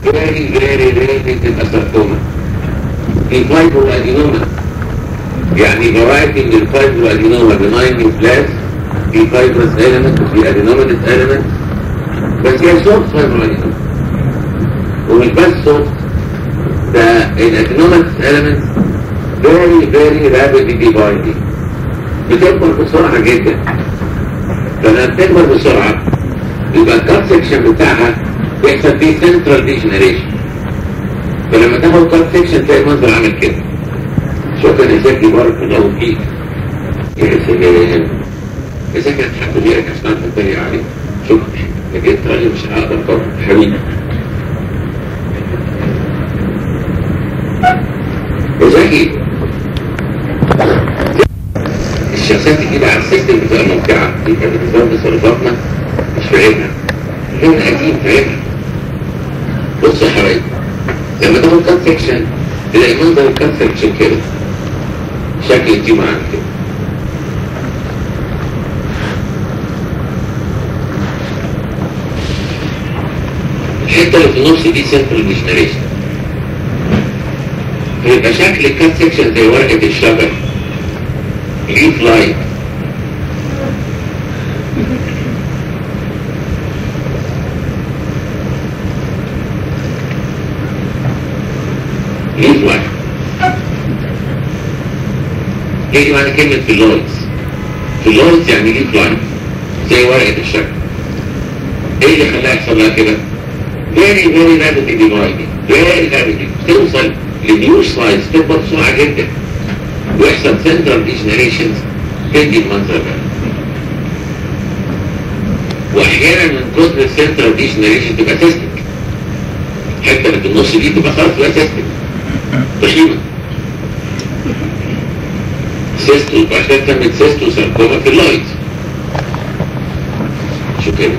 very very rarely تبقى ساركوما في فايبرو ادينوما يعني فرايتي من الفايبرو ادينوما بناين نيوكلاس في فايبرس element وفي ادينوماتيس element بس هي صوت فايبرو ادينوما ومش بس صوت ده الادينوماتيس element very very rapidly dividing بتكبر بسرعة جدا فلما بتكبر بسرعة يبقى الكات سكشن بتاعها بيحصل فيه سنترال ديجنريشن فلما تاخد كات سكشن تلاقي المنظر عامل كده شكرا يا زكي بارك الله فيك يا سلام يا زكي هتحط غيرك عشان تتريق عليك شكرا لكن انت راجل مش هقدر طبعا حبيبي يا زكي الشخصيات كده على السيستم بتبقى ممتعة يبقى بتظهر تصرفاتنا مش فاهمها فاهمها قديم فاهمها بص يا حبايبي لما تاخد كات سكشن تلاقي منظر الكات سكشن كده شكل التيم عامل كده الحته اللي في النص دي سنترال ديجنريشن فيبقى شكل الكات سكشن زي ورقه الشجر ليف لايك ليف لايك ايه دي معنى كلمة فيلويدز فيلويدز يعني ليف لايك زي ورقة الشجر ايه اللي خلاها يحصل لها كده؟ very very rapidly dividing very rapidly توصل لنيو سلايز تكبر بسرعة جدا ويحصل سنترال ديجنريشنز تدي المنظر ده واحيانا من كتر السنترال ديجنريشن تبقى سيستك حتى اللي في النص دي تبقى خلاص تبقى سيستك تخيمه سيستو عشان تعمل سيستو ساركوما في اللايت شو كده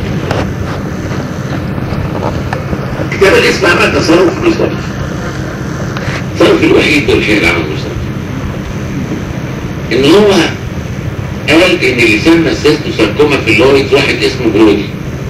كتاب الاسم عمل تصرف مصرف التصرف الوحيد والحين اللي عمل مصرف ان هو قال ان اللي سمى السيستو ساركوما في اللويدز واحد اسمه برودي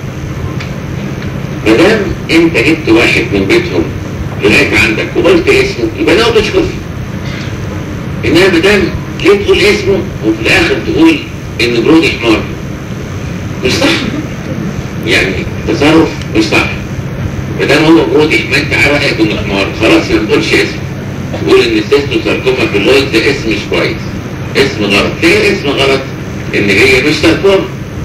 ما دام انت جبت واحد من بيتهم لغايه عندك وقلت اسمه يبقى ده تشكر فيه انما ما دام ليه تقول اسمه وفي الاخر تقول ان برودي حمار مش صح يعني تصرف مش صح ما دام هو برودي حمار انت عارف انه حمار خلاص ما تقولش اسمه تقول ان السيستو ساركوما في اللويدز ده اسم مش كويس اسم غلط ليه اسم غلط ان هي مش ساركوما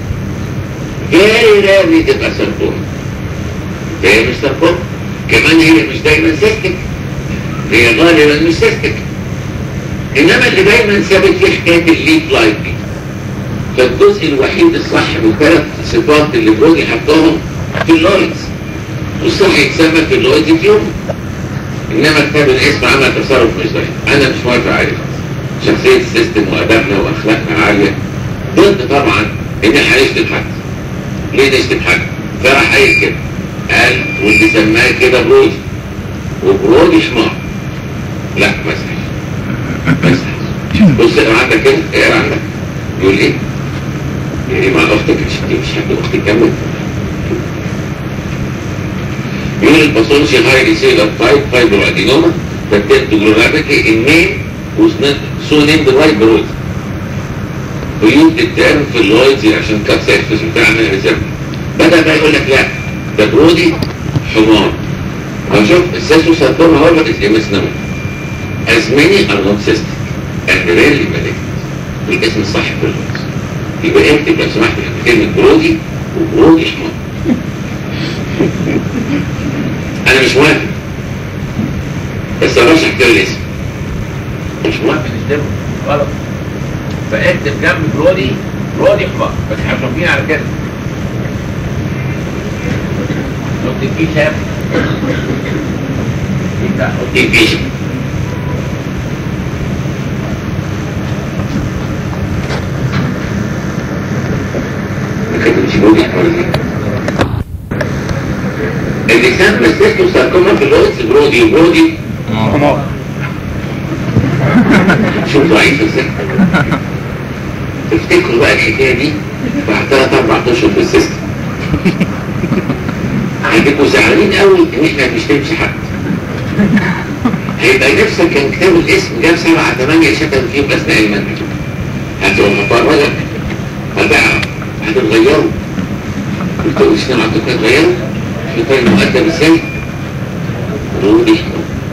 فيري راري تبقى ساركوما هي مش ساركوما كمان هي مش دايما سيستك هي غالبا مش سيستك انما اللي دايما ثابت فيه حكايه الليف لايك دي فالجزء الوحيد الصح من ثلاث صفات اللي برودي حطهم في اللويدز والصح يتسمى في اللويدز فيهم انما كتاب الاسم عمل تصرف مش صحيح انا مش موافق عليه شخصية السيستم وأدابنا وأخلاقنا عالية ضد طبعا إن احنا نشتم حد ليه نشتم حد؟ فراح قايل كده قال واللي سماه كده برودي وبرودي حمار لا ما يصحش ما يصحش بص اقرا عندك كده اقرا عندك يقول ايه؟ يعني مع اختك مش مش حد اختك كمل يقول الباثولوجي هايلي سيلر تايب فايبرو ادينوما فالتنت جلورابيكي النيم was so named the white broad ويوجد التعرف في اللويدز عشان كاب سيرفس بتاعنا ريزيرف بدأ بقى يقول لك لا ده برودي حمار هو شوف السيسو ساركوما هو اللي اسمه سنوي as many are not cystic and rarely malignant والاسم الصح في اللويدز يبقى اكتب لو سمحت كلمة برودي وبرودي حمار انا مش موافق بس ارشح كده الاسم مش موافق بنشتمه غلط فاكتب جنب برودي برودي حمار بس احنا مش على كده ما تكتبيش هاب لا مفيش ما كتبش برودي حمار ليه؟ اللي سمى السيستو ساركوما في اللويدز برودي وبرودي حمار شوف ضعيف ازاي تفتكروا بقى الحكايه دي بعد ثلاث اربع اشهر في السيستم هتبقوا زعلانين قوي ان احنا بنشتمش حد هيبقى نفسك كان كتاب الاسم جاب سبعة ثمانية شتم فيهم أثناء المنهج هتبقى مفرجة هتعرف هتتغيروا قلت له مش عندكم هتغيروا في طريق مؤدب ازاي؟ قولوا لي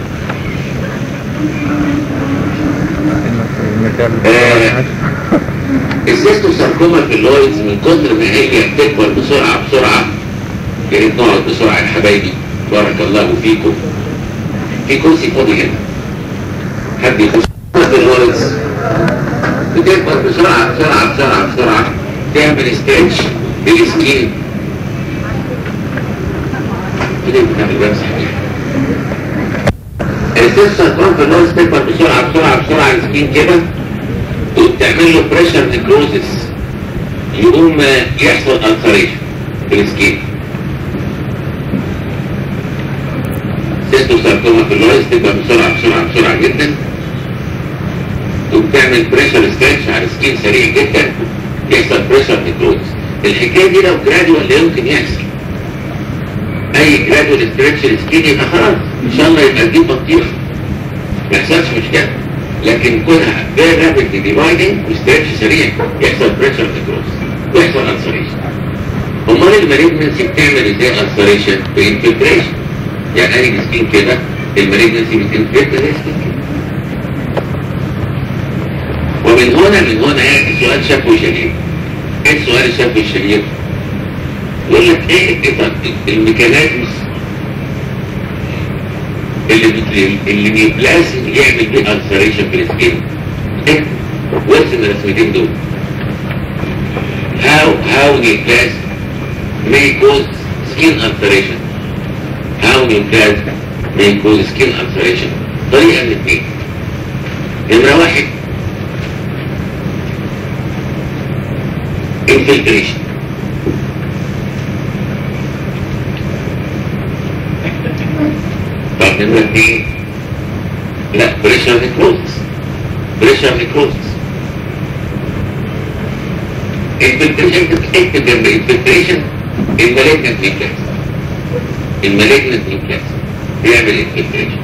آه، السيستوساركوما في اللويدز من كتر ما هي بتكبر بسرعة بسرعة بقيت نقعد بسرعة يا حبايبي بارك الله فيكم في كرسي فاضي هنا حد يخش في اللويدز بتكبر بسرعة بسرعة بسرعة بسرعة تعمل ستريتش بالسكين كده بتعمل بمسح السيستوساركوما في اللويدز تكبر بسرعة بسرعة بسرعة السكين كده وتعمل له بريشر نيكروزس يقوم يحصل التريشن في السكين سيستوساركوما في اللويس تبقى بسرعة بسرعة بسرعة جدا وبتعمل بريشر ستريتش على السكين سريع جدا يحصل بريشر نيكروزس الحكاية دي لو جرادوال لا يمكن يحصل اي جرادوال ستريتش السكين يبقى خلاص ان شاء الله يبقى دي بطيخ ما يحصلش مشكلة لكن كونها very rapidly dividing وستريتش سريع يحصل بريشر نيكروزس ويحصل ulceration امال المالجنسي بتعمل ازاي ulceration بانفلتريشن يعني اي سكين كده المالجنسي بتنفلتر زي سكين كده ومن هنا من هنا ياتي سؤال شفوي شهير ايه السؤال الشفوي الشهير يقول لك ايه الميكانيزمز اللي بت... اللي بيبلاسم يعمل بيه ulceration في السكين ايه وارسم الرسمتين دول how how neoplasm may cause skin ulceration how neoplasm may cause skin ulceration طريقة من اثنين نمرة واحد infiltration طب نمرة اثنين لا بريشر نيكروزس بريشر نيكروزس infiltration اكتب جنب infiltration المالجنت نيوكلاس المالجنت نيوكلاس بيعمل infiltration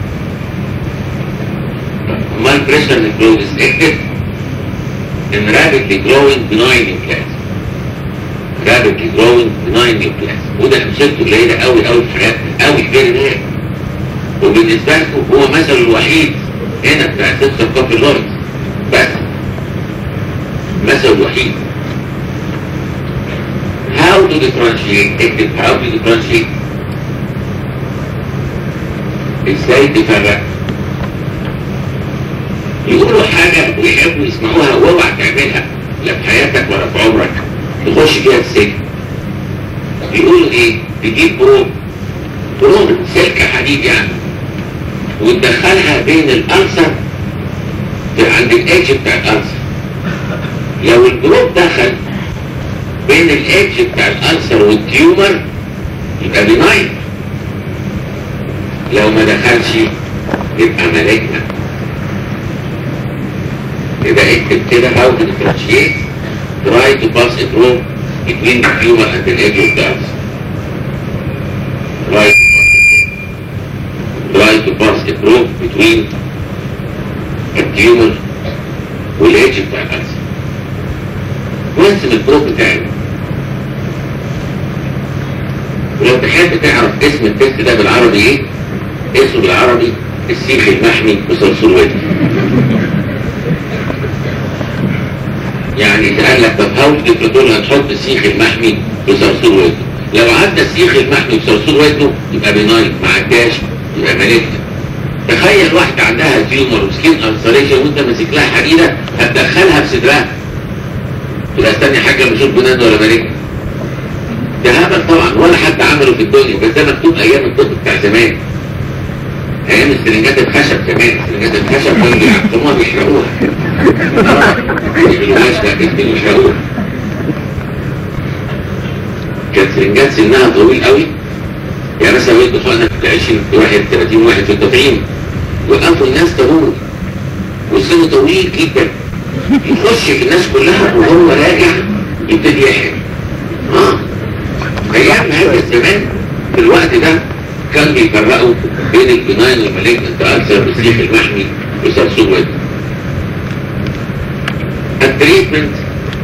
امال بريشر نيكروزس اكتب ان rapidly growing benign nucleus rapidly growing benign nucleus وده امثلته قليله قوي قوي في حياتنا قوي فيري رير وبالنسبه لكم هو مثل الوحيد هنا بتاع ست كوفي لورنس بس مثل الوحيد how to differentiate اكتب how to differentiate ازاي تفرق يقولوا حاجة ويحبوا يسمعوها واوعى تعملها لا في حياتك ولا في عمرك تخش فيها السجن يقولوا ايه تجيب بروب بروب سلك حديد يعني وتدخلها بين الألسر عند الإيدج بتاع الألسر لو البروب دخل بين الإيدج بتاع الألسر والتيومر يبقى بناين لو ما دخلش يبقى مالجنا يبقى اكتب كده how to differentiate try to pass a probe between the tumor and the edge of the ulcer try try to pass a probe between the tumor والإيدج بتاع الألسر وارسم البروب بتاعي ولو تحب تعرف اسم التست ده بالعربي ايه اسمه بالعربي السيخ المحمي بصرصور وجه يعني تقال لك طب هاو تقول هتحط السيخ المحمي بصرصور وجه لو عدى السيخ المحمي بصرصور وجهه يبقى بناين ما عداش يبقى مالجنا تخيل واحدة عندها تيومر وسكين ألسريشن وانت ماسك لها حديدة هتدخلها في صدرها تبقى استني حاجة مش بنان ولا مالجنا ده هبل طبعا ولا حد عمله في الدنيا بس ده مكتوب ايام الطب بتاع زمان ايام السرنجات الخشب زمان السرنجات الخشب كانوا بيعقموها بيحرقوها يعملوهاش لا كانوا يحرقوها كانت سرنجات سنها طويل قوي يعني مثلا بيت دخلنا في 20 واحد 30 واحد في التطعيم وقفوا الناس طويل والسن طويل جدا يخش في الناس كلها وهو راجع يبتدي يحرق اه ايام هذا الزمان في الوقت ده كانوا بيفرقوا بين البناين والمالجنت ألسر بالسيخ المحمي وسرسوم ود التريتمنت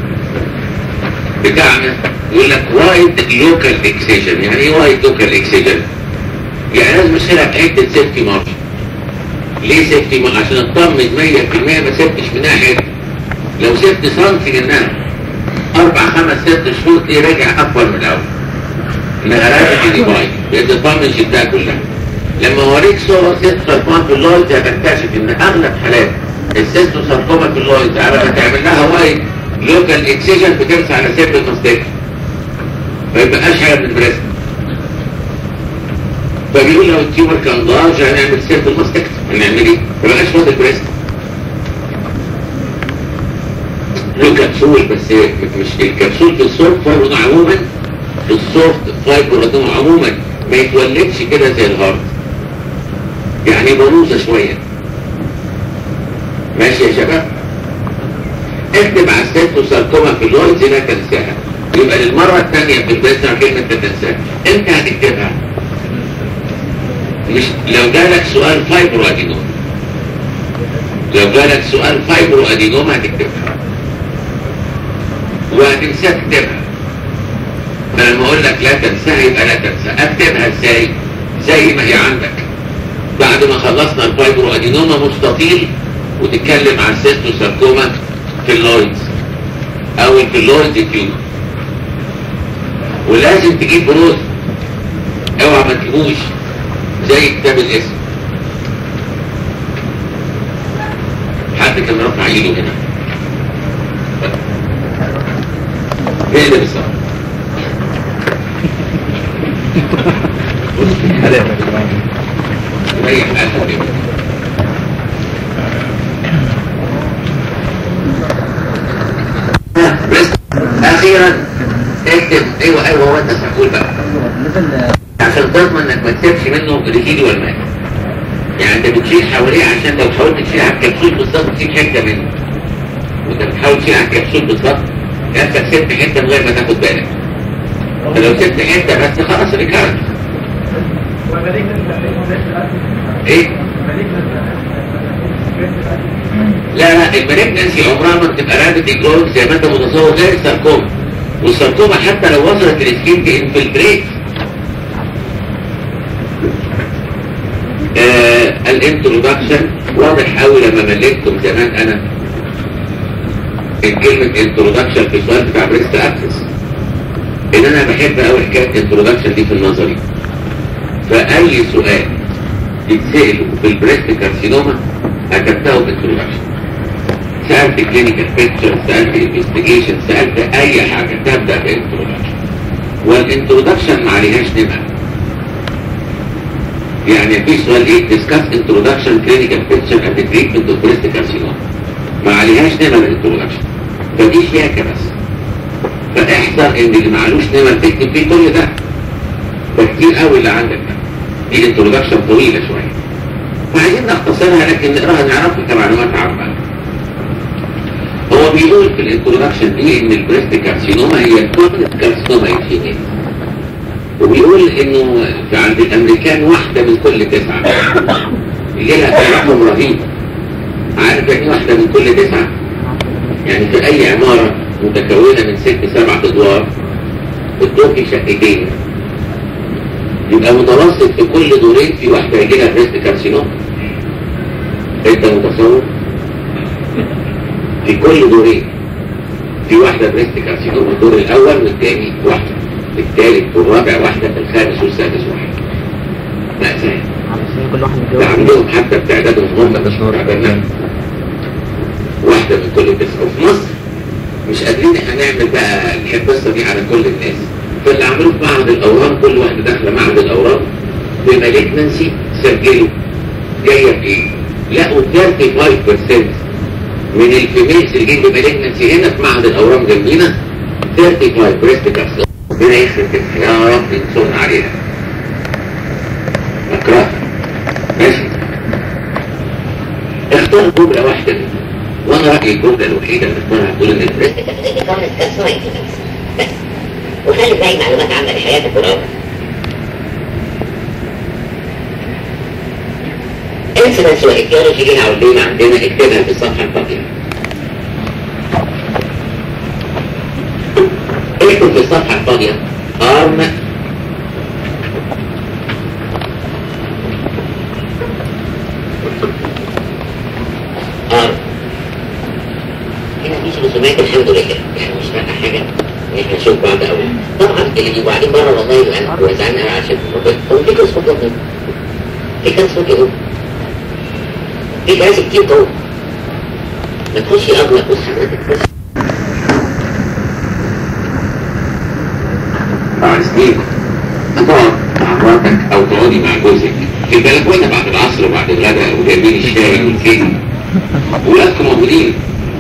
بتاعنا يقول لك وايد لوكال اكسيجن يعني ايه وايد لوكال اكسيجن؟ يعني لازم اشيلها في حته سيفتي مارجن ليه سيفتي مارجن؟ عشان اطمن 100% ما سبتش منها حته لو سبت سنتي منها اربع خمس ست شهور دي راجع اكبر من الاول نغرات دي باي بتطمن شدها كلها لما اوريك صور ست سرطان في اللويد هتكتشف ان اغلب حالات السيستو ساركوما في اللويد على ما تعمل لها وايد لوكال اكسيجن بترسى على سيف المستيك ما يبقاش حاجه من البريست فبيقول لو التيومر كان ضاج هنعمل سيف المستيك هنعمل ايه؟ ما بقاش فاضل بريست له كبسول بس مش الكبسول في السوفت فايبر عموما في السوفت فايبر عموما ما يتولدش كده زي الهارد يعني بروزه شويه ماشي يا شباب اكتب على السيتوساركوما في اللويدز لا تنساها يبقى للمرة الثانية في البيتنا كلمة لا تنساها انت هتكتبها مش لو جالك سؤال فايبرو ادينوم لو جالك سؤال فايبرو ادينوم هتكتبها وهتنساها تكتبها فلما اقول لك لا تنساها يبقى لا تنساها اكتبها ازاي زي ما هي عندك بعد ما خلصنا الفايبرو ادينوما مستطيل وتتكلم عن السيستوساركوما في اللويدز او الفلويد تيوب ولازم تجيب بروز اوعى ما تجيبوش زي كتاب الاسم حد كان رفع ايده هنا ايه اللي بالظبط ريح قلبك كده بس اخيرا اكتب ايوه ايوه هو انت سحول بقى عشان تضمن انك ما تسيبش منه ريكيدي والماء يعني انت بتشيل حواليه عشان لو حاولت تشيل على الكبسول بالظبط تسيب حته منه وانت بتحاول تشيل على الكبسول بالظبط انت سبت حته من غير ما تاخد بالك فلو سبت حته بس خلاص ريكارد ايه لا لا المالجنسي عمرها ما بتبقى رابط الجلوب زي ما انت متصور غير الساركوما والساركوما حتى لو وصلت للسكين تنفلتريت آه الانترودكشن واضح قوي لما ملكتم زمان انا كلمة انترودكشن في السؤال بتاع بريست اكسس ان انا بحب قوي حكاية انترودكشن دي في النظري فاي سؤال يتسأله في البريست كارسينوما كتبته بالانترودكشن سألت كلينيكال بيكتشر سألت انفستيجيشن سألت اي حاجة تبدأ بانترودكشن والانترودكشن ما عليهاش نمر يعني في سؤال ايه ديسكاس انترودكشن كلينيكال بيكتشر اند تريتمنت اوف بريست كارسينوما ما عليهاش نمر الانترودكشن فدي شياكة بس فاحذر ان اللي معلوش نمر تكتب فيه كل ده ده كتير قوي اللي عندك ده دي الانترودكشن طويلة شوية فعايزين نختصرها لكن نقراها نعرفها كمعلومات عامة هو بيقول في الانترودكشن دي ان البريست كارسينوما هي الكورنت كارسينوما الفيميل وبيقول انه في عند الامريكان واحدة من كل تسعة يجي لها تلاحم رهيب عارف يعني واحدة من كل تسعة يعني في اي عمارة متكونة من ست سبعة ادوار الدور في شقتين يبقى متوسط في كل دورين في واحدة يجي لها بريست كارسينوما انت متصور في كل دورين في واحدة بريست كارسينوما الدور الاول والثاني واحدة الثالث والرابع واحدة في الخامس والسادس واحدة مأساة كل واحد ده عندهم حتى بتعدادهم هم مش تعبانين واحدة من كل تسعة وفي مصر مش قادرين احنا نعمل بقى القصة دي على كل الناس فاللي عملوه في معهد الاورام كل واحدة داخلة معهد الاورام بمالجنسي سجلوا جاية في ايه؟ لقوا 35% من الفيميلز اللي جايين بمالجنسي هنا في معهد الاورام جنبينا 35 بريست كارسينوما ربنا يخرب بيتها يا رب ينصرنا عليها اكرهها ماشي اختار جملة واحدة منهم وانا رأيي الجملة الوحيدة اللي اختارها تقول ان البريست كومنت كارسوما بس وخلي باقي معلومات عامة لحياتك ورابط الانسيدنس والايتيولوجي هنا والليل عندنا اكتبها في الصفحة الفاضية اكتب في الصفحة الفاضية arm arm هنا في رسومات الحمد لله يعني مش فارقة حاجة ان احنا نشوف بعض قوي طبعا اللي بيبقوا قاعدين بره والله انا وزعنا عشان هو في قصة جدا في قصة جدا في ناس كتير جوه ما تخشي اغلق بص حضرتك بس بعد سنين هتقعد مع مراتك او تقعدي مع جوزك في البلكونه بعد العصر وبعد الغداء وجايبين الشاي والكيك ولادكم موجودين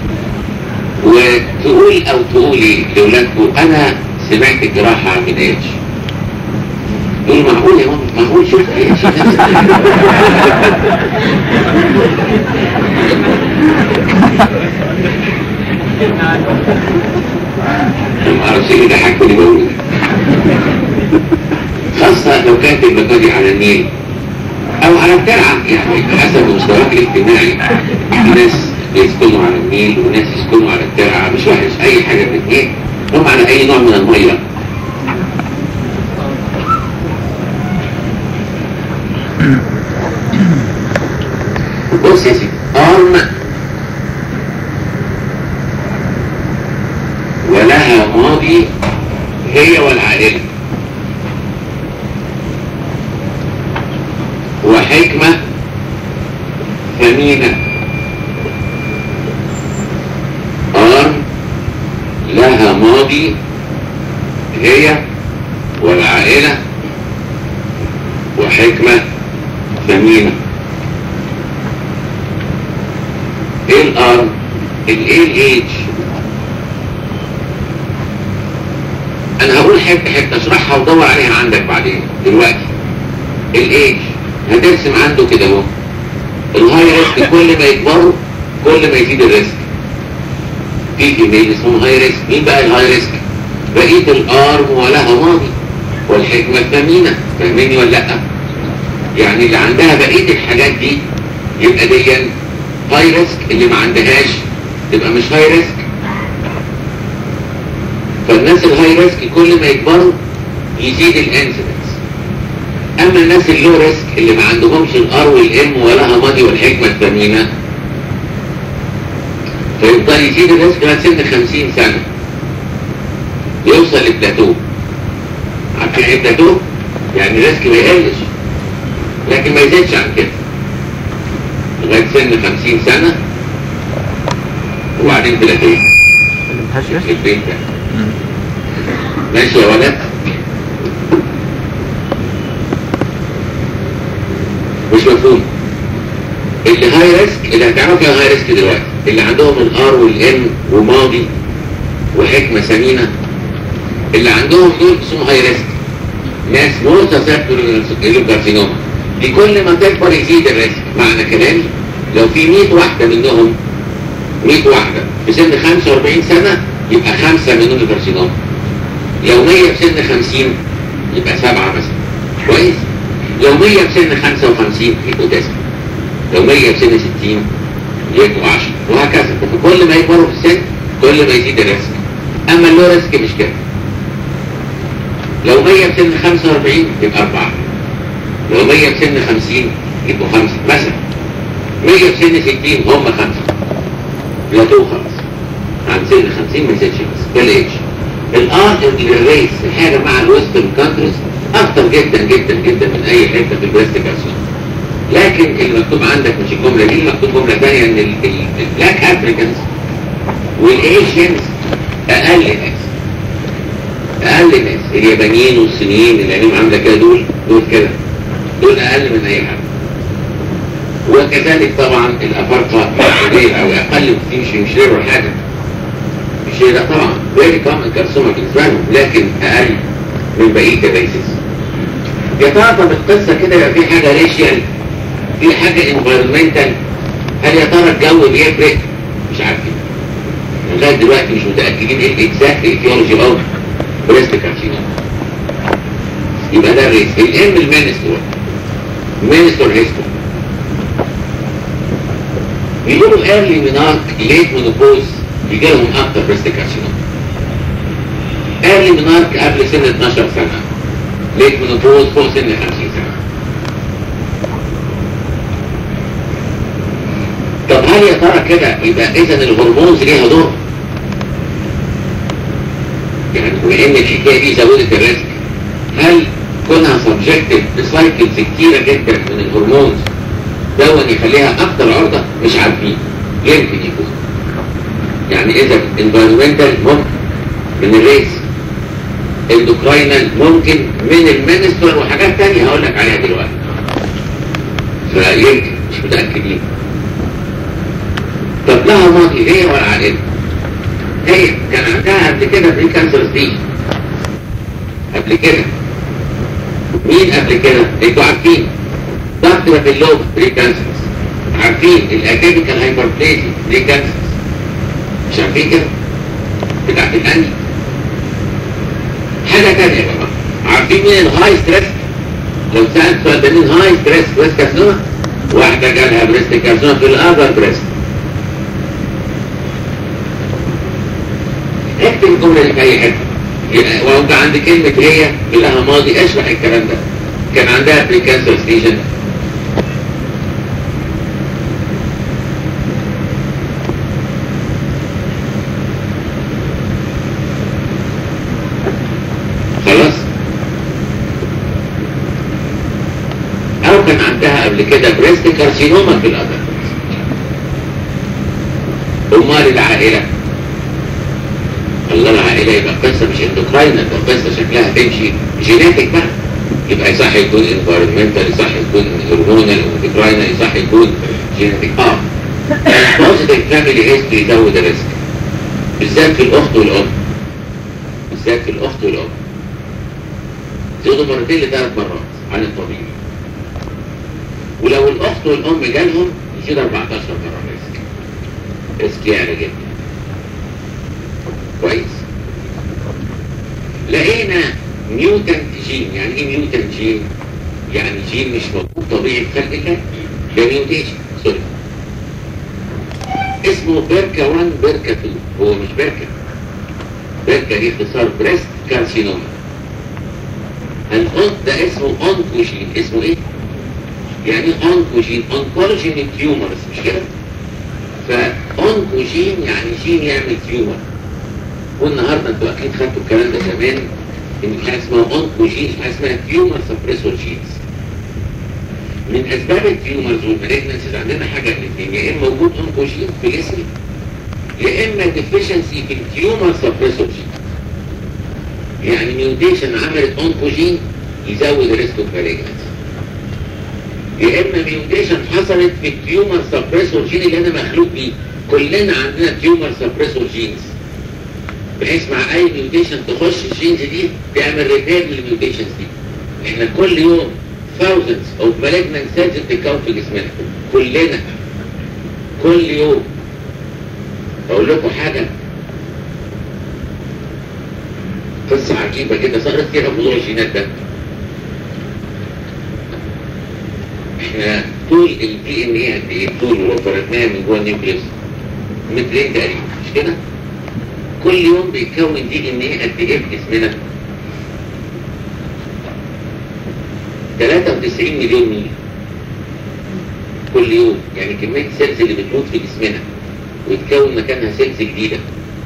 وتقول او تقولي لاولادكم انا سمعت الجراحه من ايش يقول معقول يا ماما معقول شفت ايش ما اعرفش ايه ده حاجه اللي بقوله ده خاصة لو كانت المبادئ على النيل او على الترعة يعني حسب مستواك الاجتماعي ناس بيسكنوا على النيل وناس يسكنوا على الترعة مش وحش اي حاجة في الاثنين هم على اي نوع من المية بص يا سيدي ارم ولها ماضي هي والعائلة وحكمة ثمينة آن لها ماضي هي والعائلة وحكمة ثمينة ايه الآن الايه الايج انا هقول حته حته اشرحها ودور عليها عندك بعدين دلوقتي الايج هترسم عنده كده اهو الهاي ريسك كل ما يكبروا كل ما يزيد الريسك في كمية اسمه هاي ريسك مين بقى الهاي ريسك بقية الارم ولها ماضي والحكمة ثمينة فاهميني ولا لا يعني اللي عندها بقية الحاجات دي يبقى دي هاي ريسك اللي ما عندهاش تبقى مش هاي ريسك فالناس الهاي ريسك كل ما يكبروا يزيد الانسيدنس اما الناس اللو ريسك اللي ما عندهمش الار والام ولها ماضي والحكمه الثمينه فيفضل يزيد الريسك لغايه سن 50 سنه يوصل لبلاتو عارفين ايه بلاتو؟ يعني الريسك ما يقلش لكن ما يزيدش عن كده لغايه سن 50 سنه وبعدين بلاتو البيت ده ماشي يا ولد مش مفهوم اللي هاي ريسك اللي هتعرف يا هاي ريسك دلوقتي اللي عندهم الار والام وماضي وحكمة سمينة اللي عندهم دول اسمهم هاي ريسك ناس متسبب للكارسينوما دي كل ما تكبر يزيد الريسك معنى كلامي لو في 100 واحدة منهم 100 واحدة في سن 45 سنة يبقى خمسة منهم الكارسينوما لو 100 في سن 50 يبقى سبعة مثلا كويس لو 100 في سن 55 يبقوا تسعة لو 100 في سن 60 يبقوا 10 وهكذا فكل ما يكبروا في السن كل ما يزيد الريسك اما اللو ريسك مش كده لو 100 في سن 45 يبقى 4 لو 100 في سن 50 يبقوا 5 مثلا 100 في سن 60 هم 5 بلاتو خلاص عن سن 50 ما يزيدش بس ده الايدج الار الريس الحاجه مع الويسترن كانتريز اكتر جدا جدا جدا من اي حته في البريست كانسر لكن اللي مكتوب عندك مش الجمله دي مكتوب جمله ثانيه ان البلاك افريكانز والايشيانز اقل ناس اقل ناس اليابانيين والصينيين اللي عينيهم عامله كده دول دول كده دول اقل من اي حد وكذلك طبعا الافارقه او اقل بكتير مش مش ليروا حاجه مش لا طبعا فيري كومن كارسوما بالنسبه لهم لكن اقل من بقيه الريسز يا ترى طب القصه كده يبقى في حاجه ريشيال في حاجه انفيرمنتال هل يا ترى الجو بيفرق مش عارفين لغايه دلوقتي مش متاكدين ايه الاكزاكت ايتيولوجي اوف بريست كارسينوما يبقى ده الريس الام المينستور مينستور هيستور بيقولوا ايرلي منارك ليت مونوبوز بيجي لهم اكتر بريست كارسينوما ايرلي منارك قبل سن 12 سنه ليت مونوبوز فوق سن 50 سنه طب هل يا ترى كده يبقى اذا الهرمونز ليها دور؟ يعني بما ان الحكايه دي زودت الريسك هل كونها سبجكتد لسايكلز كتيره جدا من الهرمونز دون يخليها اكتر عرضه مش عارفين يمكن يكون يعني اذا انفيرمنتال ممكن من الريس اندوكراينال ممكن من المينستر وحاجات تانية هقول لك عليها دلوقتي فيمكن مش متاكدين طب لها ماضي هي ولا علينا هي كان عندها قبل كده بري كانسر ستيج قبل كده مين قبل كده انتوا عارفين ضغط في اللوب بري كانسرز عارفين الاكاديكال هايبربليزي بري كانسرز مش عارفين كده بتاعت الاني حاجه تانية يا جماعه عارفين مين الهاي ستريس لو سالت سؤال ده مين هاي ستريس بريست كارسينوما واحده جالها بريست كارسينوما في الابر بريست اكتب الجمله دي في اي حته وانت عند كلمه هي لها ماضي اشرح الكلام ده كان عندها بري كانسر ستيشن خلاص او كان عندها قبل كده بريست كارسينوما في الأدر امال العائله الله العائله يبقى قصه مش اندوكراينال يبقى قصه شكلها تمشي جيناتيك بقى يبقى يصح يكون انفايرمنتال يصح يكون هرمونال اندوكراينال يصح يكون جيناتيك اه البوزيتيف فاميلي هيستوري يزود الريسك بالذات في الاخت والام بالذات في الاخت والام زودوا مرتين لثلاث مرات عن الطبيعي ولو الاخت والام جالهم يزيد 14 مره ريسك ريسك يعني جدا كويس لقينا ميوتنت جين يعني ايه ميوتنت جين يعني جين مش موجود طبيعي في خلق الله ده ميوتيشن سوري اسمه بيركا 1 بيركا 2 هو مش بيركا بيركا دي اختصار بريست كارسينوما الأنت ده اسمه أونكوجين اسمه ايه؟ يعني ايه أونكوجين أونكولوجين تيومرز مش كده؟ فأونكوجين يعني جين يعمل تيومر والنهارده انتوا اكيد خدتوا الكلام ده زمان ان في حاجه اسمها اونكوجين في حاجه اسمها تيومر سبريسور جينز من اسباب التيومرز والمالجنسيز عندنا حاجه من الاثنين يا اما وجود اونكوجين في الجسم يا اما ديفيشنسي في التيومر سبريسور جين يعني ميوتيشن عملت اونكوجين يزود الريسك اوف مالجنسي يا اما ميوتيشن حصلت في التيومر سبريسور جين اللي انا مخلوق بيه كلنا عندنا تيومر سبريسور جينز بحيث مع اي ميوتيشن تخش الجينز دي تعمل ريبير للميوتيشنز دي احنا كل يوم thousands of malignant cells بتتكون في جسمنا كلنا كل يوم اقول لكم حاجه قصه عجيبه كده صارت كده موضوع الجينات ده احنا طول الدي ان ايه قد ايه طول لو فرقناها من جوه النيوكليوس مترين تقريبا مش كده؟ كل يوم بيتكون دي ان ايه قد ايه في جسمنا 93 مليون ميل كل يوم يعني كمية السيلز اللي بتموت في جسمنا ويتكون مكانها سيلز جديدة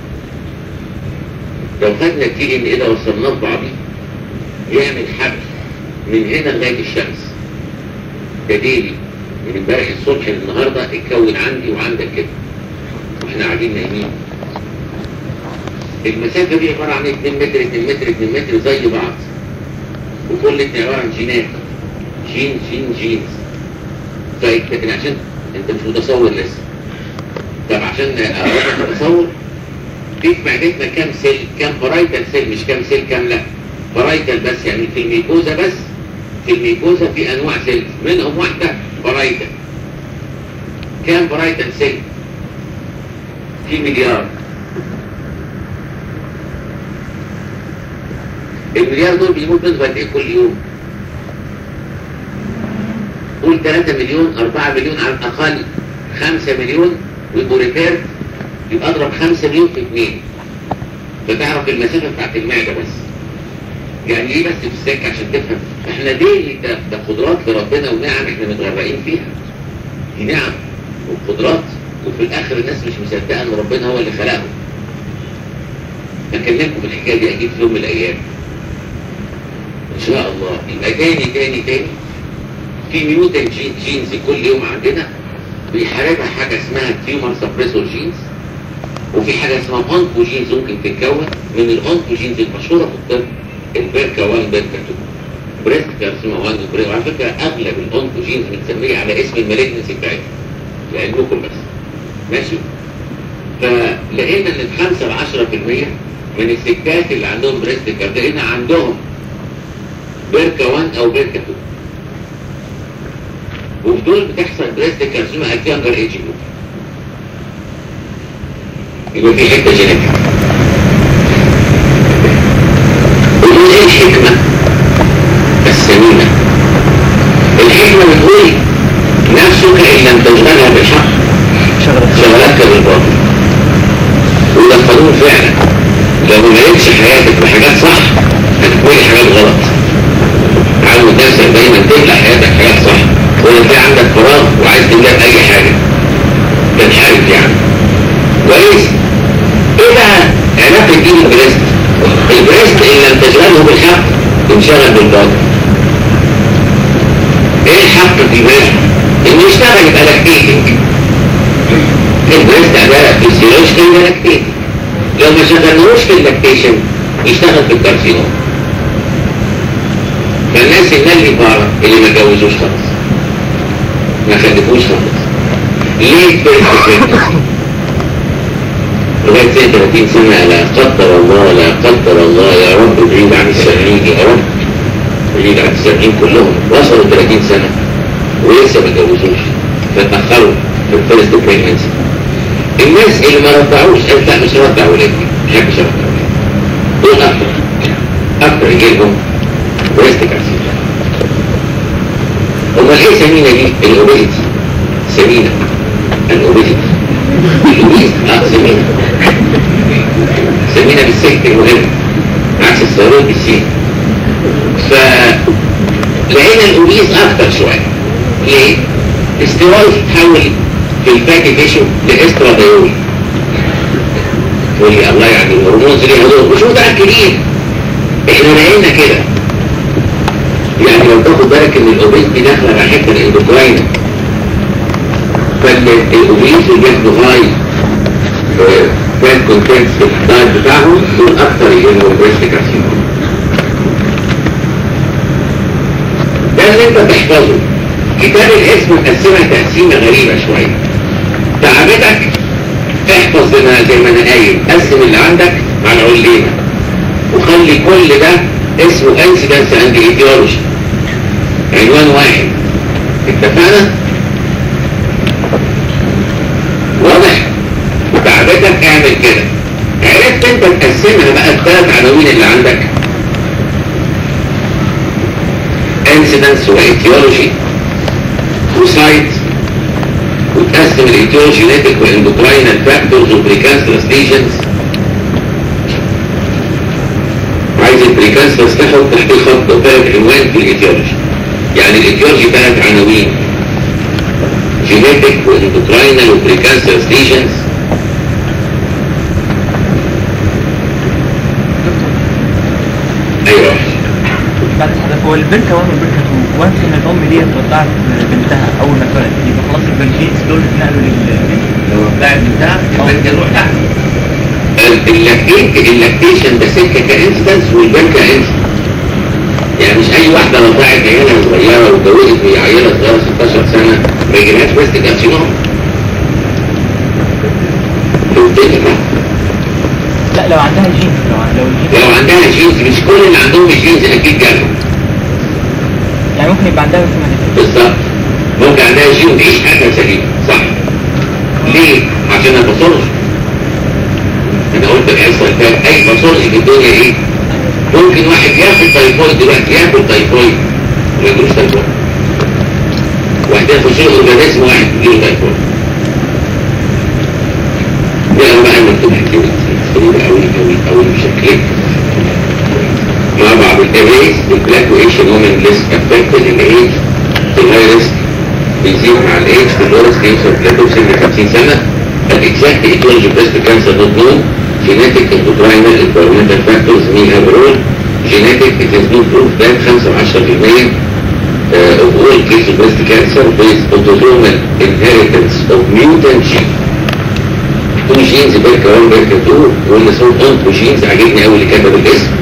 لو خدنا الدي ان ايه ده وصلناه ببعضيه يعمل حبل من هنا لغاية الشمس ده ديلي من امبارح الصبح للنهارده اتكون عندي وعندك كده واحنا قاعدين نايمين المسافة دي عبارة عن 2 متر 2 متر 2 متر زي بعض وكل اتنين عبارة عن جينات جين جين جينز طيب لكن عشان انت مش متصور لسه طب عشان اقرب متصور في في معدتنا كام سيل كام بارايتال سيل مش كام سيل كاملة بارايتال بس يعني في الميكوزا بس في الميكوزا في انواع سيل منهم واحدة بارايتال كام بارايتال سيل في مليار المليار دول بيموت منهم قد ايه كل يوم؟ قول 3 مليون 4 مليون على الاقل 5 مليون ويبقوا ريبير يبقى اضرب 5 مليون في 2 فتعرف المسافه بتاعت المعده بس يعني ايه بس في السكه عشان تفهم احنا دي ده, ده قدرات لربنا ونعم احنا متغرقين فيها دي نعم وقدرات وفي الاخر الناس مش مصدقه ان ربنا هو اللي خلقهم هكلمكم في الحكايه دي اكيد في يوم من الايام ان شاء الله يبقى تاني تاني تاني في ميوتن جينز كل يوم عندنا بيحاربها حاجه اسمها تيومر سبريسور جينز وفي حاجه اسمها اونكو جينز ممكن تتكون من الاونكو جينز المشهوره في الطب البيركا 1 بيركا 2 بريست كارسينوما 1 وبريست وعلى فكره اغلب الاونكو جينز بنسميها على اسم المالجنسي بتاعتها لعلمكم بس ماشي فلقينا ان 5 ل 10% من الستات اللي عندهم بريست كارد لقينا عندهم بيركا 1 او بيركا 2 وفي دول بتحصل بريست كارسينوما ات يانجر ايج جروب يبقى في حته جينيتيك ودول ايه الحكمه السمينه الحكمه بتقول نفسك ان لم تشغلها بالحق شغلتك بالباطل وده قانون فعلا لو ما ملكش حياتك بحاجات صح هتكوي حاجات غلط عود نفسك دايما تملى حياتك حاجات صح ولا تلاقي عندك فراغ وعايز تملاه بأي حاجة تنحرف يعني كويس ايه بقى علاقة دي بالبريست البريست ان لم تشغله بالحق تنشغل بالباطل ايه الحق في البريست انه يشتغل يبقى لاكتيتنج البريست اداء فيزيولوجيكال لاكتيتنج لو ما شغلناهوش في اللاكتيشن يشتغل في الكارسينوم فالناس اللي بره اللي ما اتجوزوش خالص ما خلفوش خالص ليه البريست بريجنسي لغاية سنة 30 سنة لا قدر الله لا قدر الله يا رب بعيد عن السبعين يا رب بعيد عن السبعين كلهم وصلوا 30 سنة ولسه ما اتجوزوش فتأخروا في الفيرست بريجنسي الناس اللي ما رضعوش قالت لا مش رضع ولادي ما بحبش ارضع دول اكتر اكتر يجيلهم بريست كارسينوما امال ايه سمينه دي؟ الاوبيزيتي سمينه الاوبيزيتي الاوبيز اه سمينه سمينه بالسكت المهم عكس الصاروخ بالسين ف لقينا الاوبيز اكتر شويه ليه؟ استيرويد تتحول في الفاتي تيشو لاستراديول تقول لي الله يعني الهرمون ليها دور مش متاكدين احنا لقينا كده يعني لو تاخد بالك ان الاوبيز دي داخله على حته الاندوكراين فالاوبيز اللي بياخدوا هاي فات كونتنت في الدايت بتاعهم دول اكتر يجيلهم بريست كارسينوما ده اللي انت تحفظه كتاب الاسم مقسمها تقسيمه غريبه شويه تعبتك احفظ زي ما زي ما انا قايل قسم اللي عندك مع العليمه وخلي كل ده اسمه انسيدنس اند ايديولوجي عنوان واحد اتفقنا واضح تعبتك اعمل كده عرفت انت تقسمها بقى الثلاث عناوين اللي عندك انسيدنس وايديولوجي وسايت وتقسم الايتيوجينيتك والاندوكراينال فاكتورز وبريكانسر ستيشنز عايز البريكانسر تحط تحت الخط ثلاث عنوان في الايتيولوجي يعني الايتيولوجي ثلاث عناوين جينيتك واندوكراينال وبريكانسر ستيشنز ايوه بعد حضرتك هو البركة 1 والبركة 2 وانس ان الام دي رضعت بنتها اول ما اتولدت يبقى خلاص البرجينز دول اتنقلوا للبنت لو رضعت بنتها البنت تروح تحت اللاكتيت اللاكتيشن ده سكه كانستنس والبنك كانستنس يعني مش اي واحده رضعت عيالها صغيره واتجوزت وهي عيله صغيره 16 سنه ما يجيلهاش بريست كارسينوما فهمتني لا لو عندها جينز لو لو الجينز لو عندها جينز مش كل اللي عندهم جينز اكيد جالهم يعني ممكن يبقى عندها بس ما نفسها. بالظبط ممكن عندها جين تعيش حياتها سليمه صح ليه؟ عشان الباثولوجي انا قلت الحصه اللي فاتت اي باثولوجي في الدنيا ايه؟ ممكن واحد ياخد تايفويد دلوقتي ياكل تايفويد وما يجيلوش تايفويد واحد ياخد شيء اورجانيزم واحد يجيله تايفويد نقرا بقى نكتب حاجات غريبة أوي أوي أوي بشكل مع بعض الإريس البلاكويشن ومن ليس أفكتد الإيج الهاي ريسك بيزيد مع الإيج في اللورس ايج اوف بلاتو سن 50 سنة الاكزاكت ايتولوجي بريست كانسر نوت نون genetic endocrine environmental factors may have a role genetic it is not proof that 5-10% uh, of all cases of breast cancer is autosomal inheritance of mutant gene تو جينز بيركا 1 بيركا 2 واللي اسمهم اونكو جينز عاجبني قوي اللي كتب الاسم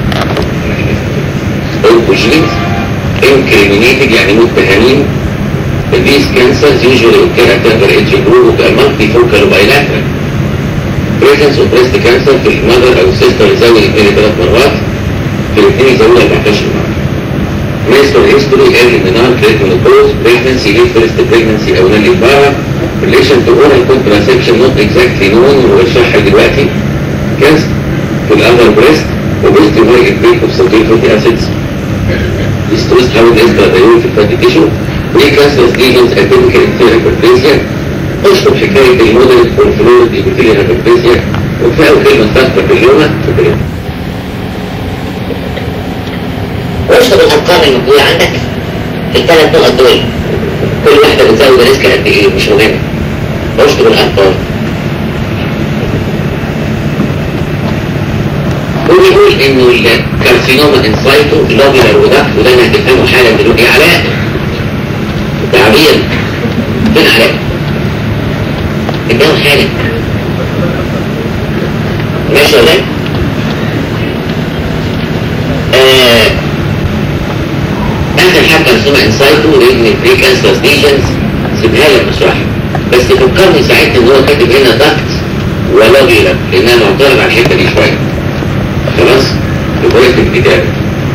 اونكو جينز incriminated يعني متهمين these cancers usually occur at the age group of multifocal bilateral presence of breast cancer في المذر او السيستر يزود اثنين ثلاث مرات في الاثنين يزود 14 مرة menstrual history early menarche late menopause pregnancy late first pregnancy او نالي بارا relation to oral contraception not exactly known واشرحها دلوقتي cancer في الأذر breast obesity high intake of saturated fatty acids distress حاول estradiol في الفاتي tissue precancerous lesions atypical epithelial hyperplasia اشرب حكاية المودريت والفلويد epithelial hyperplasia وكفاية كلمة تذكر في اليوم شكرا واشرب الارقام الموجوده عندك الثلاث نقط دول كل واحده بتزود ريسك قد ايه مش مهم واشرب الارقام وبيقول انه الكارسينوما انسايتو لوبيلر وده وده اللي هتفهمه حالا دلوقتي علاء تعبير فين علاء؟ الجو حالك ماشي ولا إيه؟ آه، اخر حاجه كارسينوما انسايتو لان بري كانسر ليجنز سيبها لك بصراحه بس فكرني ساعتها ان هو كاتب هنا دكت ولوبيلر لان انا معترض على الحته دي شويه خلاص يبقى في الكتاب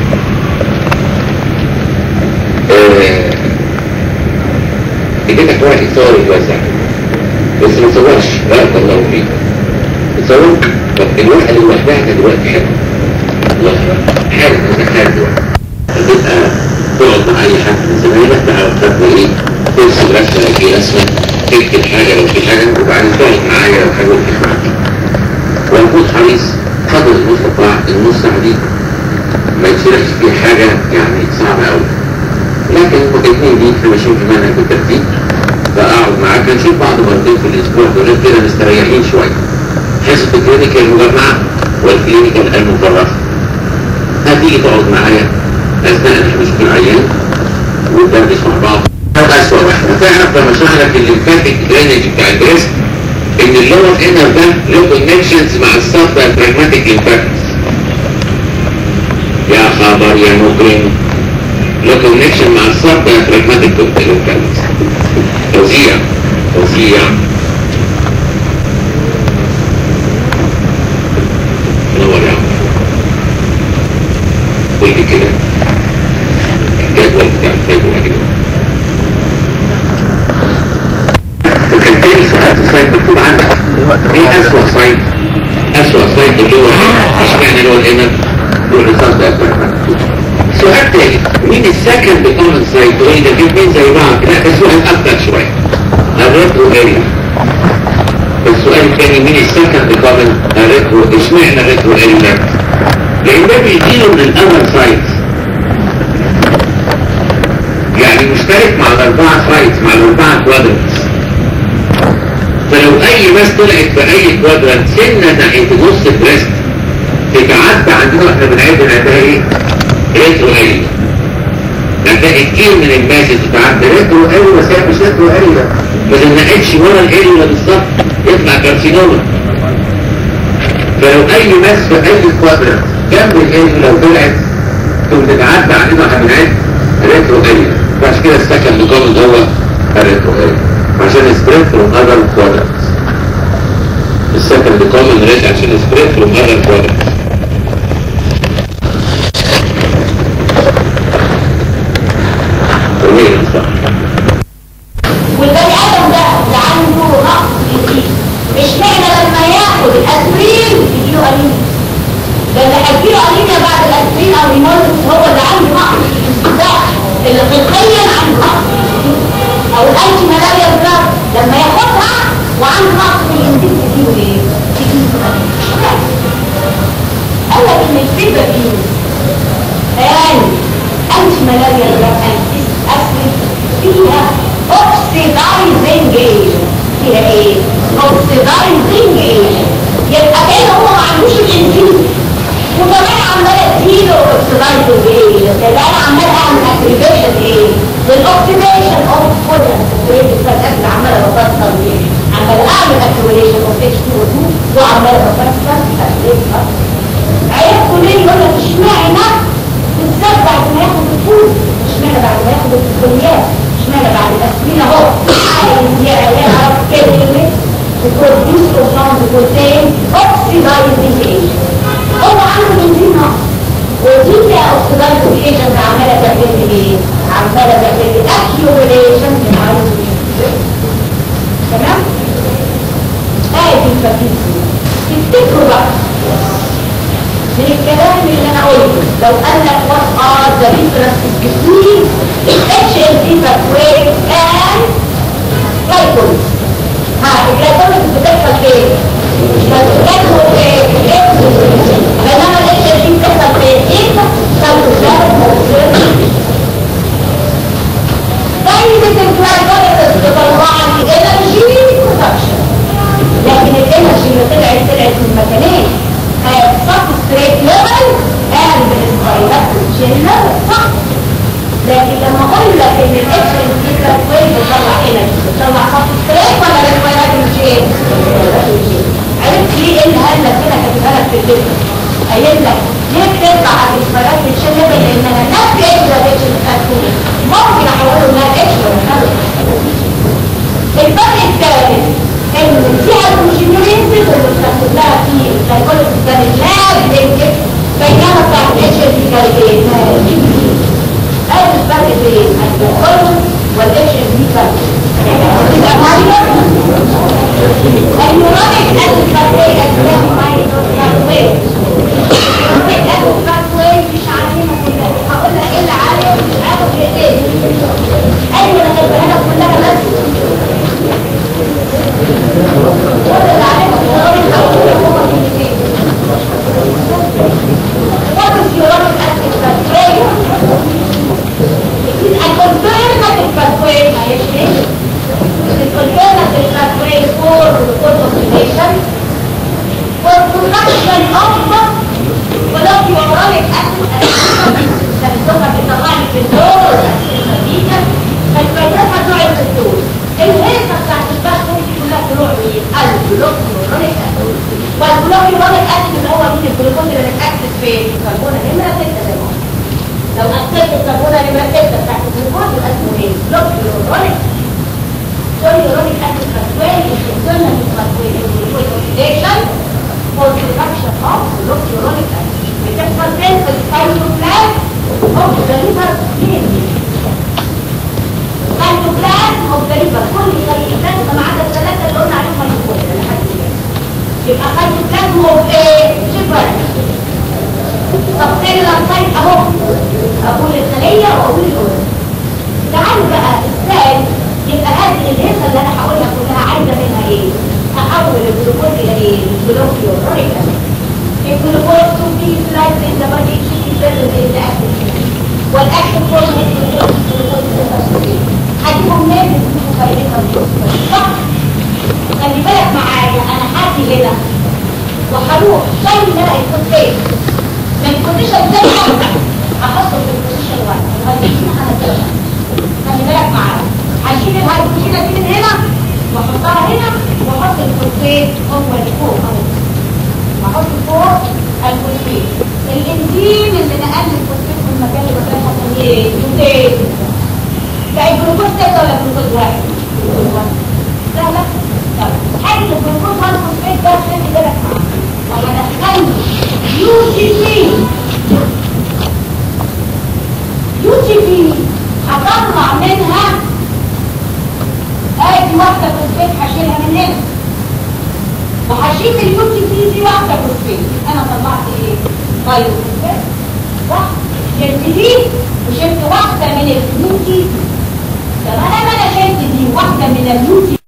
اديتك واحد يتصور يتوزع بس ما تصورش بارك الله فيك تصور طب الواحد اللي لوحدها دلوقتي حلو الله حلو انت حلو دلوقتي تبقى تقعد مع اي حد من زمايلك تعرف تاخد ايه ترسم رسمه لو في رسمه تكتب حاجه لو في حاجه وبعدين تقعد معايا لو حاجه وقفت معاك وأكون حريص قدر المستطاع النص دي ما يصيرش في حاجة يعني صعبة أوي لكن الاثنين دي احنا ماشيين في منهج بالترتيب فأقعد معاك نشوف بعض مرتين في الأسبوع وغير كده مستريحين شوية حصة الكلينيكال المجمعة والكلينيكال المفرطة هتيجي تقعد معايا أثناء احنا بنشوف العيان وندردش مع بعض أسوأ واحدة تعرف لما اشرح لك الليمفاتيك درينج بتاع البريست ان اللور انر ده له كونكشنز مع السب براجماتيك ليمفاتكس يا خبر يا مجرم له كونكشن مع السب براجماتيك ليمفاتكس فظيع فظيع نور يا عم قول لي كده الجدول بتاع الفيبر يا جماعه وكان تاني سؤال في السايت مكتوب عندك ايه اسوأ سايت اسوأ سايت اللي هو اشمعنى اللي هو الانر والرصاص ده اسوأ سؤال تاني مين السكند كومن سايت تقول ده الاثنين زي بعض لا ده سؤال اكتر شويه الريترو اريا السؤال الثاني مين السكند كومن الريترو اشمعنى الريترو اريا لان ده بيجيله من الاذر سايتس يعني مشترك مع الاربعه سايتس مع الاربعه كوادرنتس فلو اي ماس طلعت في اي كوادرانت سنة ناحية نص البريست تتعدى عندنا واحنا بنعد نعدها ايه؟ ريترو اريا هتلاقي كتير من الماس تتعدى ريترو اريا بس هي مش ريترو اريا ما تنقلش ورا الاريا بالظبط يطلع كارسينوما فلو اي ماس في اي كوادرانت جنب الاريا لو طلعت تقوم تتعدى عندنا واحنا بنعد ريترو اريا فعشان كده السكن مقام هو الريترو اريا عشان سبريد فروم اذر كوادرنتس السكند كومن ريت عشان سبريد فروم اذر كوادرنتس وين صح والبني ادم ده اللي عنده نقص كتير مش معنى لما ياخد الاسبرين يجيله انيميا ده اللي هيجيله انيميا بعد الاسبرين او المولد هو اللي عنده نقص ده اللي خلقيا عنده نقص او الانتي ملاريا دراج لما ياخدها وعنده نقص في الانزيم تديله ايه؟ تديله قال لك ان الفيبرين قال انتي ملاريا دراج انتي اسيد فيها اوكسيدايزنج ايجنت فيها ايه؟ اوكسيدايزنج ايجنت يبقى كده هو ما عندوش الانزيم وكمان عمال اديله اوكسيدايزنج ايجنت يبقى انا عمال اعمل اكتيفيشن ايه؟ للاوكسيديشن اوف فولن الفرقات عماله بفصل ايه؟ عمال اعمل اكتيفيشن اوف اتش 2 و 2 وعمال بفصل عرفتوا ليه يقول لك اشمعنى بالذات بعد ما ياخد الفول اشمعنى بعد ما ياخد الكليات اشمعنى بعد الاسمين اهو عايز يعرف كلمه وبروديوس كومباوند كونتين اوكسيدايزنج ايجنت هو عنده بنزين نقص ودي فيها اوكسيدايزنج ايجنت عماله تعمل لي ايه؟ عماله تعمل لي اكيوميليشن من تمام؟ ادي الفتيس تفتكروا بقى من الكلام اللي انا قلته لو قال لك what are the differences between HLD pathway and glycolysis ها الجلايكوليس بتحصل فين؟ بتحصل فين؟ بينما الاتش ال دي بتحصل فين؟ ايه؟ فايدة الجلايكوليس بتطلع لي انرجي برودكشن لكن الانرجي اللي طلعت طلعت من مكانين سبستريت ليفل قال بالسبايرات جيل ليفل صح لكن لما اقول لك ان الاتش ال دي بتطلع انرجي بتطلع سبستريت ولا بالسبايرات الجيل عرفت ليه ايه اللي قال لك كده كاتبها لك في الفيديو قايل لك ليه بتطلع على الاسبايرات الجيل ليفل لانها نفس اتش اتش الكاتبول ممكن احوله انها اتش ولا الفرق الثالث ان في الكونجنيورينسز اللي بتاخد لها في السايكولوجي ده اللاج لينكس بينما بتاعت الاتش ال دي كانت ايه؟ هذا الفرق بين السايكولوجي والاتش ال دي كانت النيورونيك اسيد باثواي اسمها باثواي النيورونيك اسيد باثواي مش عارفينها كلها هقول لك ايه اللي عارف مش عارف ايه ايوه انا هجيبها لك كلها بس What is uronic acid pathway? It is a conservative pathway, my estimate. It is conservative pathway for glucose oxidation, for production of molecular acid تستخدمها في طلعني في الدور النتيجة فالفيروسات نوع الدكتور الهيصة بتاعت البحث دي كلها فروع مين؟ الجلوكيورونيك اسيد والجلوكيورونيك اسيد اللي هو مين الجلوكوز اللي بيتأكسد في الكربونة نمرة 6 زي ما قلنا. لو أكسدت الكربونة نمرة 6 بتاعت الجلوكوز يبقى اسمه ايه؟ جلوكيورونيك جلوكيورونيك اسيد pathway is internal pathway in glucose oxidation for production of glucuronic acid بتحصل فين في السيتوبلازم اوف ذا ليفر فين السيتوبلازم اوف ذا ليفر كل سيتوبلازم ما عدا الثلاثه اللي قلنا عليهم ميتوكوندريا لحد دلوقتي يبقى سيتوبلازم اوف ايه ليفر طب سيلولار سايت اهو اقول الخليه واقول الاورجن تعالوا بقى ازاي يبقى هذه الهيصه اللي انا هقولها كلها عايزه منها ايه احول الجلوكوز الى ايه جلوكيورونيك اسيد الجلوكوز to be utilized in the body to be present in the active والاكتف فورم هجيبهم منين يكونوا فايدتها صح خلي بالك معايا انا هاجي هنا وهروح زي ما الاقي الفوسفات من البوزيشن زي ما أنا احطه في البوزيشن واحد الهيدروجين انا خلي بالك معايا هشيل الهيدروجين دي من هنا واحطها هنا واحط الفوسفات هو اللي فوق اهو احط فوق الفوسفات الانزيم اللي نقل الفوسفات من مكان لمكان حصل ايه؟ يوتيز ده الجلوكوز ده ولا جلوكوز واحد؟ جلوكوز واحد سهلة؟ طب حاجة الجلوكوز واحد فوسفات ده خلي بالك معاه وهدخله يو تي بي يو تي بي هطلع منها ادي واحدة فوسفات هشيلها من هنا وهشيل اليو تي بي دي واحده فوسفات انا طلعت ايه بايو فوسفات صح شلت دي وشلت واحده من اليو تي فانا انا شايف دي واحده من اليوتي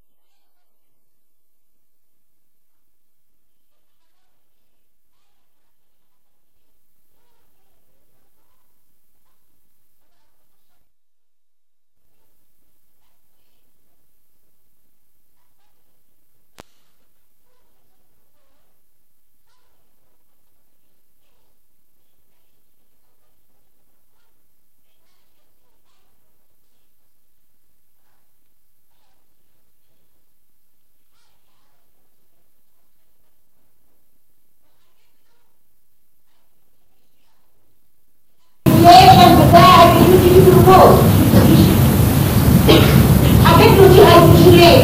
الريليشن بتاع اليوتي جلوكوز حكيت له دي هيدروجينيز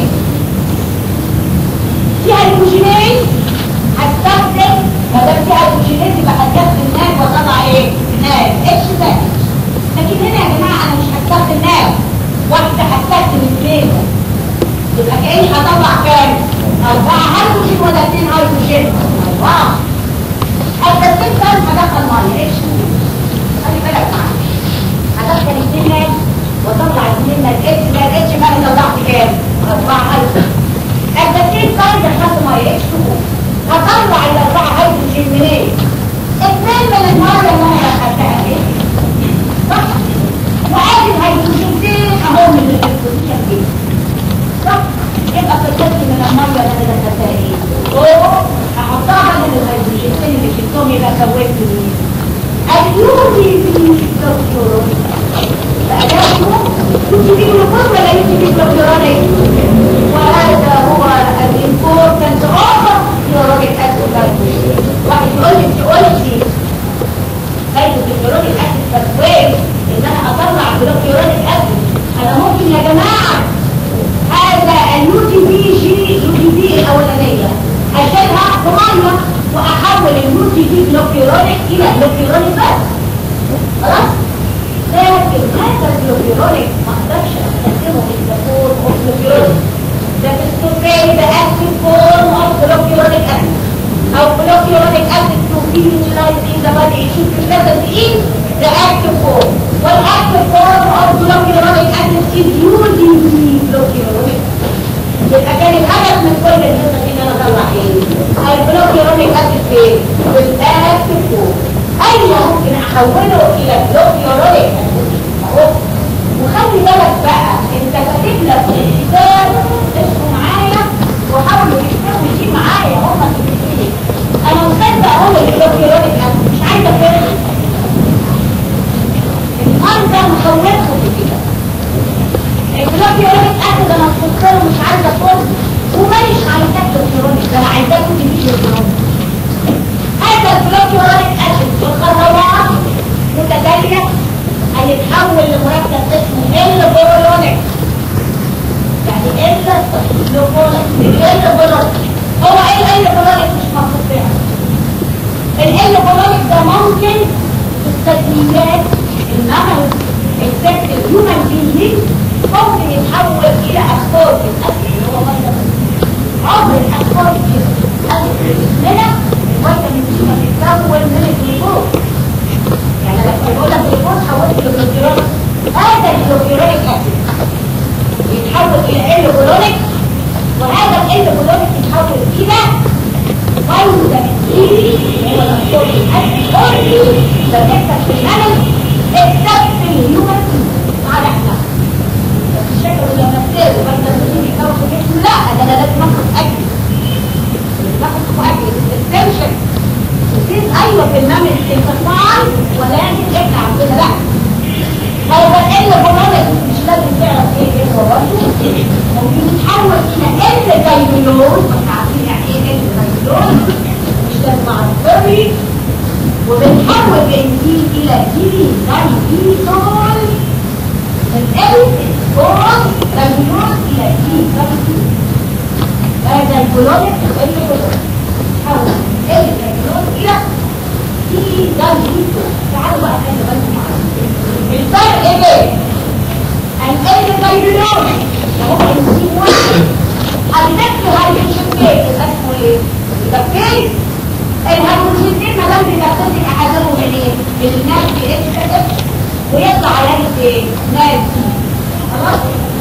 دي هيدروجينيز هستخدم ما دام دي هيدروجينيز يبقى هستخدم ناب واطلع ايه؟ ناب اتش زائد لكن هنا يا جماعه انا مش هستخدم ناب واحده هستخدم اثنين يبقى كاني هطلع كام؟ اربعه هيدروجين ولا اثنين هيدروجين؟ اربعه الترتيب ده هدخل ميه اتش خلي بالك معايا هدخل اثنين ناس واطلع اثنين ناس اتش ده اتش بقى انا طلعت كام؟ اربعه هيدروجين الترتيب ده دخلت ميه اتش هطلع الاربعه هيدروجين منين؟ اثنين من الميه اللي انا دخلتها ايه؟ صح؟ وادي الهيدروجين اهو من البوزيشن دي صح؟ يبقى في الجسم من الميه اللي انا دخلتها ايه؟ اوه احطها من الهيدروجين اللي شلتهم يبقى سويت مين؟ اليوتي في الدكتور فأداؤه يوتي في الدكتور ولا يوتي في الدكتور وهذا هو الامبورتنت اوفر يورونيك اسيد واحد يقول لي تقول لي فايدة اليورونيك اسيد تسويت ان انا اطلع بلوكيورونيك اسيد انا ممكن يا جماعه هذا اليوتي بي جي يوتي بي الاولانيه اشيلها بميه واحول اليوتي بي بلوكيورونيك الى بلوكيورونيك بس خلاص لكن هذا البلوكيورونيك ما اقدرش استخدمه في الفورم اوف بلوكيورونيك ده بتستخدم ده اكتف فورم اوف بلوكيورونيك اسيد او بلوكيورونيك اسيد تو بي يوتيلايزد ان ذا بادي يشوف الجسد ايه ده اكتف فورم والاكتف فورم اوف بلوكيورونيك اسيد از يوزنج بلوكيورونيك يبقى كان الهدف من كل القصه دي ان انا اطلع ايه؟ البلوكيورونيك اسيد فين؟ بالاكتف فورم ايوه ممكن احوله الى بلوكيورونيك اسيد اهو وخلي بالك بقى انت كاتب لك الكتاب اسمه معايا وحاولوا يكتبوا دي معايا هم كاتبين انا مصدق اقول البلوكيورونيك اسيد مش عايزه افهم المنظر مخوفه في كده البلوكيورونيك اسيد انا مفكره مش عايزه افهم وماليش عايزاه بلوكيورونيك ده انا عايزاه كنت بيه بلوكيورونيك هذا البلوكيورونيك اسيد والخضروات متتاليه هيتحول لمركب اسمه البولونيك يعني ال لبولونيك البولونيك هو ايه البولونيك مش مقصود فيها البولونيك ده ممكن في التدريبات النمل الست الهيومن بينج ممكن يتحول الى اسكورب الاكل اللي هو فيتامين عمر الاسكورب هنا الفيتامين سي ما بيتكون من الجلوكوز يعني لما بقول لك الجلوكوز حولت لجلوكيرونيك هذا الجلوكيرونيك اسيد يتحول الى البولونيك وهذا البولونيك يتحول الى فيتامين سي هو الاسكورب الاسكورب ده بيحصل في النمل اكتب في الهيومن على احنا بس الشكل لما بتقروا بس لازم يكون في جسمه لا ده انا لازم اخد اكل باخد اكل السنشن السيز ايوه في النمل انتصال ولكن احنا عندنا لا هذا الا برامج مش لازم تعرف ايه ايه هو برضه ممكن يتحول الى ال دايميلون احنا عارفين يعني ايه ال دايميلون مش لازم اعرف فري وبنحول الانزيم الى دي دايميلون من ال بون دايميلون الى دي دايميلون هذا البولونيك ال بولونيك حول ال دايميلون الى دي دايميلون تعالوا بقى خلي بالكم معايا الفرق ايه الال دايميلون هو انزيم واحد النكتو هيدروجين اسمه ايه؟ البكتيريا الهيدروجين ما دام بيدخلك احزمه من ايه؟ من الناس بي اتش ويطلع على ايه؟ ناس خلاص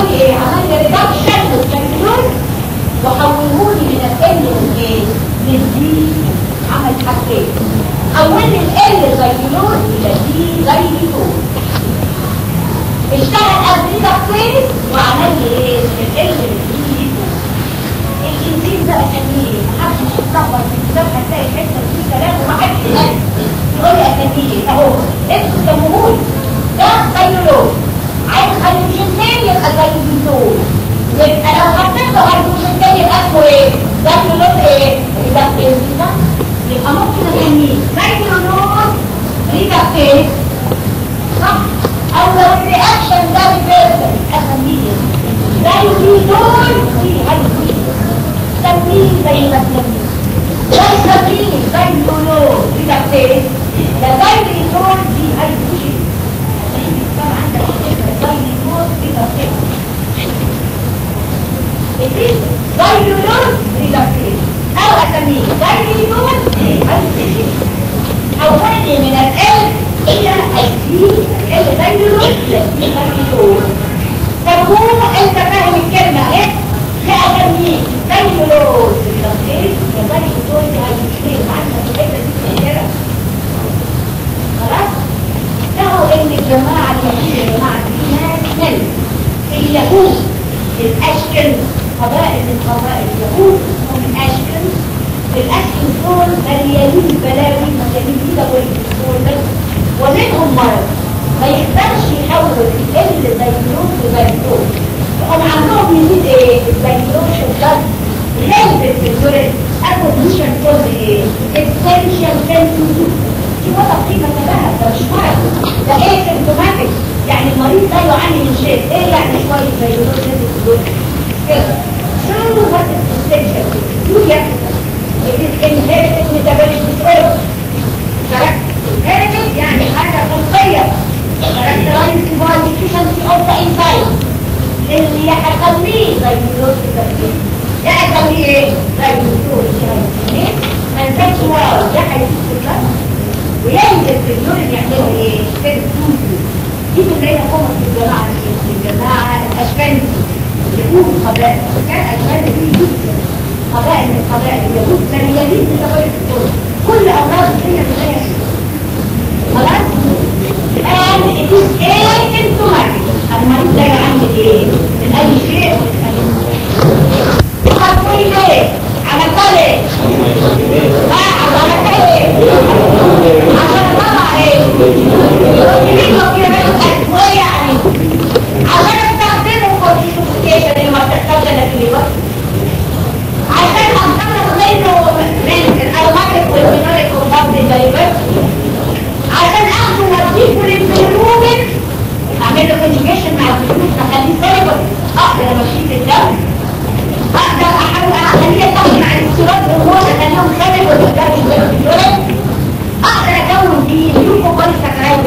عمل لي ايه عمل لي ريدكشن للكالسيوم وحولهولي من ال للايه للدي عمل حاجتين حول لي ال زيلون الى دي زيلون اشتغل قبل كويس وعمل لي ايه ال للدي الانزيم ده اسميه ايه محدش يتلخبط في الكتاب هتلاقي الحته دي كلام ومحدش يقول يقول لي اسميه اهو انتوا سموهولي ده زيلون عايز هيدروجين تاني يبقى زيلون يبقى لو حطيت له هيدروجين تاني يبقى اسمه ايه زيلون ايه ريدكتيز ده يبقى ممكن اسميه زيلون ريدكتيز صح او لو الرياكشن ده ريفيرسل اسميه زيلون في هيدروجين سميه زي ما تسميه ده يسميه زيلون ريدكتيز ده زيلون في هيدروجين طبعا عندك زيلون ريدكتيز زيلون ريدكتيز او اسميه زيلون ريدكتيز حولني من ال الى الدي ال زيلون للزيلون طب هو انت فاهم الكلمه اهي لا اسميه زيلون ريدكتيز يا زيلون ريدكتيز عندك الحته دي كده خلاص لقوا ان الجماعه اليهود يا جماعه في ناس ناس اليهود الاشكن قبائل من قبائل اليهود هم الاشكن الاشكن دول مليانين بلاوي مليانين كده دول ومنهم مرض ما يقدرش يحول ال زي اليوم زي اليوم هم عندهم يزيد ايه الزيتون شغال هيلث في الدول اكوزيشن كود ايه essential sensitive دي وضع قيمة لها ده مش مرض ده ايه سيمتوماتيك يعني المريض ده يعاني من شيء ايه يعني شوية زي دول كده كده شنو what is essential يوجد it is inherited metabolic disorder correct inherited يعني حاجة خلقية characterized by deficiency of the enzyme اللي هخليه زي دول كده ده هخليه ايه زي دول كده ما نسيبش وراه ده هيفوت في الكلام وينزل في اليورين يعملوا ايه كده دي كلها قوة في الجماعة في الجماعة الأشكال يقول قبائل كان أشكال دي قبائل من قبائل اليهود كان يزيد بسبب الكل كل أمراض الدنيا بتلاقيها خلاص and it is asymptomatic المريض ده يعمل ايه من أي شيء ومن أي خطوي ليه عملت ايه اه عملت ايه عشان طبعا ايه يجيبوا كده اسمه يعني عشان استخدمه كونسيستيشن اللي ما بتحتاجش الا في الوقت عشان اخلص منه من الاروماتيك والفينوليك والبابل دايفرت عشان اخده واضيفه للبيلروبين اعمل له كونجيشن مع الفلوس اخليه سوليبل اقدر امشيه في الدم اقدر احاول اخليه يتعامل مع الاستيراد هرمون اخليهم سوليبل ويقدروا يبقوا في اليورين اقدر اكون فيه جلوكوبوليساكرايد